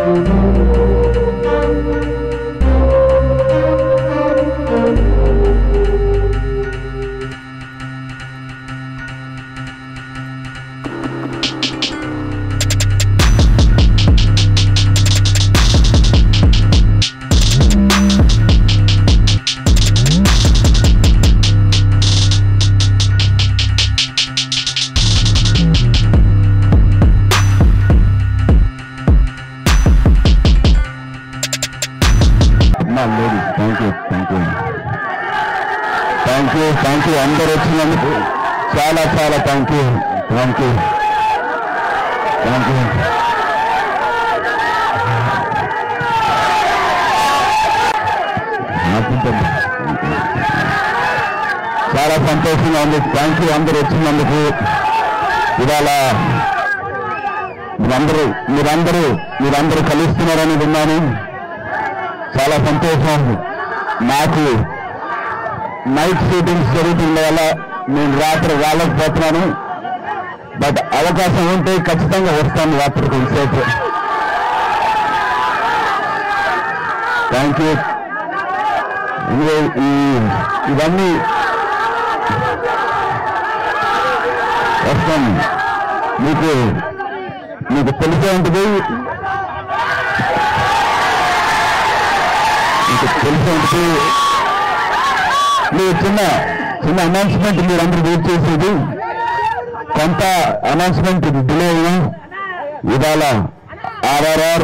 అమ్మా ladies thank you thank you thank you thank you అందరు వచ్చినందుకు చాలా చాలా thank you thank you thank you చాలా సంతోషంగా ఉంది థ్యాంక్ యూ అందరు వచ్చినందుకు ఇవాళ మీరందరూ మీరందరూ మీరందరూ కలుస్తున్నారని విన్నాను చాలా సంతోషం నాకు నైట్ షూటింగ్స్ జరుగుతుండే వల్ల నేను రాత్రి రాలేకపోతున్నాను బట్ అవకాశం ఉంటే ఖచ్చితంగా వస్తాను రాత్రి కొంతసేపు థ్యాంక్ యూ ఇదిగో ఈ ఇవన్నీ వస్తాను మీకు మీకు తెలిసే ఉంటుంది మీకు తెలిసే ఉంటుంది మీరు చిన్న చిన్న అనౌన్స్మెంట్ మీరు అందరూ వెయిట్ చేసేది కొంత అనౌన్స్మెంట్ డిలే అయినా ఇవాళ ఆర్ఆర్ఆర్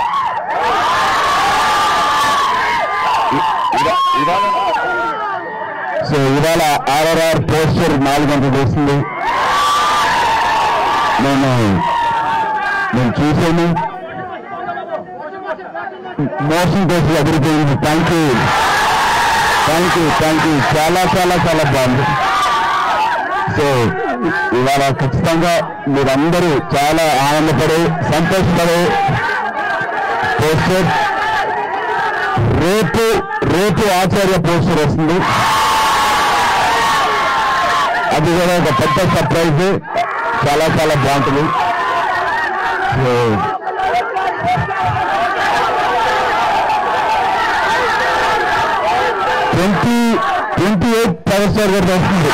సో ఇవాళ ఆర్ఆర్ఆర్ పోస్టర్ నాలుగు గంటలు వేస్తుంది నేను నేను చూశాను మోషన్ కోసం అదిరిపోయింది thank you thank you thank you చాలా చాలా చాలా బాగుంది సో ఇవాళ ఖచ్చితంగా మీరందరూ చాలా ఆనందపడే సంతోషపడే పోస్టర్ రేపు రేపు ఆచార్య పోస్టర్ వస్తుంది అది కూడా ఒక పెద్ద సర్ప్రైజ్ చాలా చాలా బాగుంటుంది so twenty twenty eight power star గారు వస్తుంది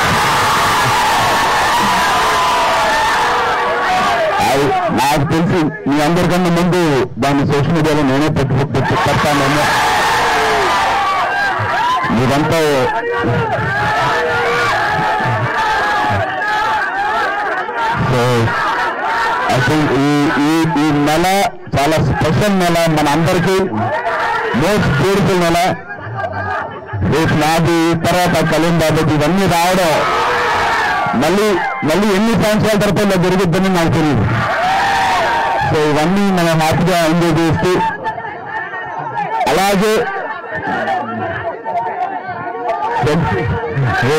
అది నాకు తెలిసి మీ అందరికన్నా ముందు దాన్ని సోషల్ మీడియాలో నేనే పెట్టు పెట్టు పెడతానేమో మీరంతా సో ఐ థింక్ ఈ ఈ ఈ నెల చాలా స్పెషల్ నెల మన అందరికీ మోస్ట్ బ్యూటిఫుల్ నెల రేపు నాది తర్వాత కళ్యాణ్ బాబు ఇవన్నీ రావడం మళ్ళీ మళ్ళీ ఎన్ని సంవత్సరాల తర్వాత ఇలా జరుగుద్దని నాకు తెలియదు సో ఇవన్నీ మనం హ్యాపీగా ఎంజాయ్ చేస్తూ అలాగే ఏ,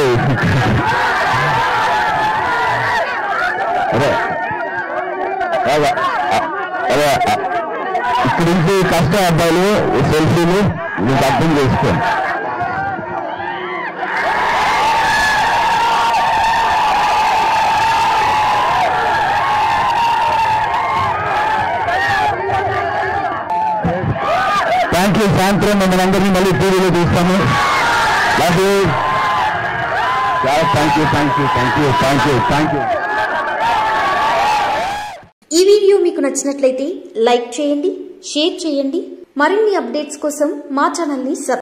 అదే అదే అదే ఇక్కడి నుంచి కష్టం అబ్బాయిలు సెల్ఫీలు మీకు అర్థం చేసుకోండి థ్యాంక్ యూ సాయంత్రం మిమ్మల్ని అందరినీ మళ్ళీ టీవీలో చూస్తాము లవ్ యూ చాలా thank you thank you thank you thank you thank you ఈ వీడియో మీకు నచ్చినట్లయితే లైక్ చేయండి షేర్ చేయండి మరిన్ని అప్డేట్స్ కోసం మా ఛానల్ని సబ్